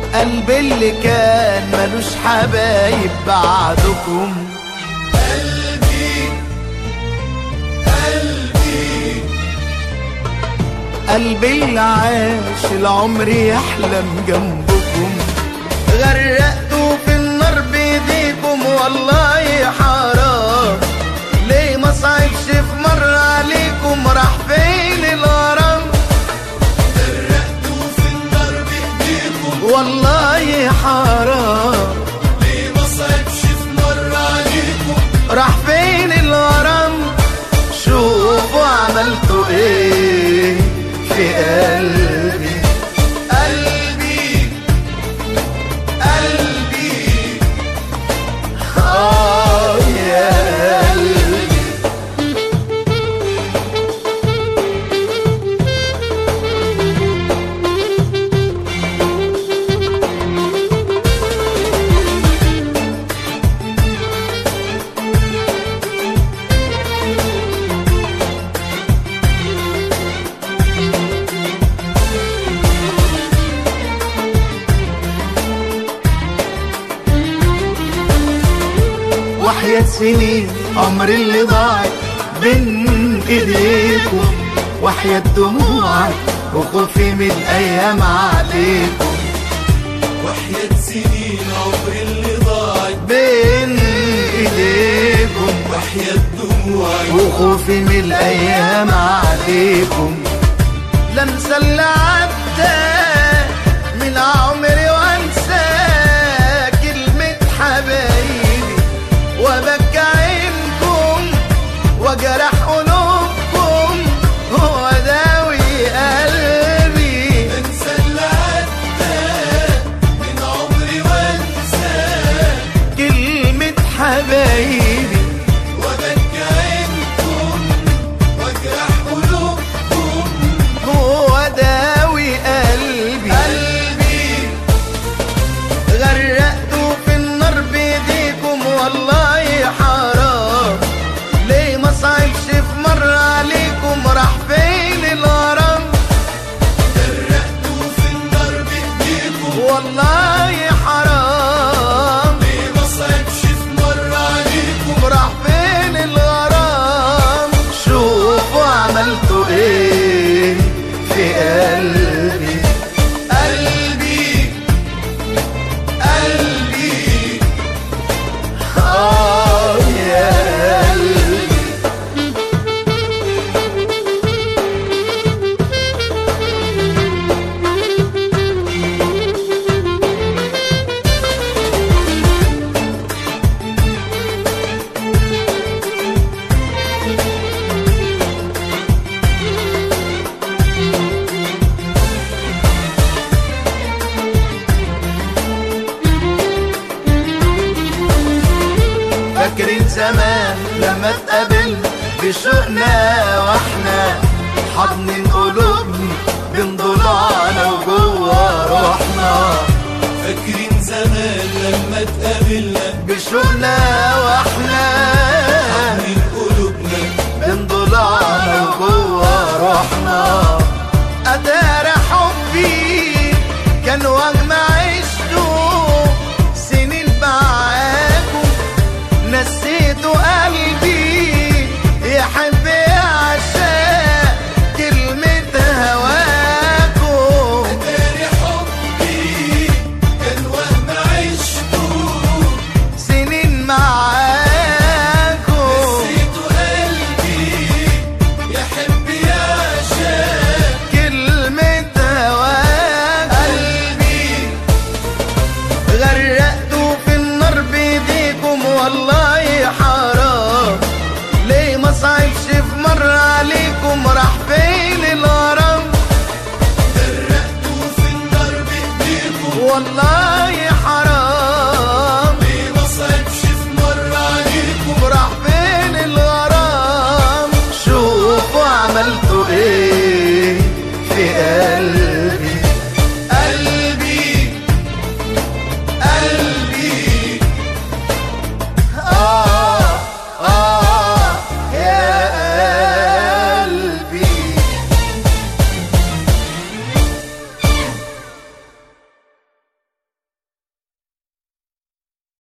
قلبي اللي كان ملوش حبايب بعدكم قلبي قلبي قلبي اللي عاش العمر يحلم جنبكم غرقتوا في النار بايديكم والله حرام ليه ما صعبش في مرة عليكم راح فين الغرام غرقتوا في النار بايديكم والله حرام ليه ما صعبش في مرة عليكم راح فين الغرام شوفوا عملتوا ايه في قلبي قلبي قلبي اه يا قلبي وحياة سنين عمري اللي ضاعت بين ايديكم وحياة دموعك وخوفي من الايام عليكم وحياة سنين عمري اللي ضاعت بين ايديكم وحياة دموعي وخوفي من الايام عليكم لا انسى اللي عدى من عمري وانسى كلمة حبايبي وابكى عينكم واجرح قلوبكم هو داوي قلبي انسى اللي عدى من عمري وانسى كلمة حبايبي وابكي عينكم واجرح قلوبكم هو داوي قلبي قلبي غرقتوا في النار بايديكم والله حرام ليه ما صعبش في مرة عليكم راح فين الغرام غرقتوا في النار بايديكم والله حرام ليه ما صعبش في مرة عليكم راح فين الغرام شوفوا عملتوا ايه في قلبي قلبي قلبي اه يا قلبي فاكرين زمان لما اتقابلنا بشوقنا واحنا حضن قلوبنا بين ضلوعنا وجوه روحنا فاكرين زمان لما اتقابلنا بشوقنا واحنا من قلوبنا بين ضلوعنا وجوه روحنا اتارى حبي كان وهم عشته سنين معاكم نسيتوا قلبي يحب يعشق كلمة هواكم داري حبي كان وهم عشته سنين معاكم نسيته قلبي يحب يعشق كلمة هواك قلبي غرقتوا في النار بايديكم والله حرام ليه ما صعبش في مرة عليكم راح فين الغرام غرقتوا في النار بايديكم والله حرام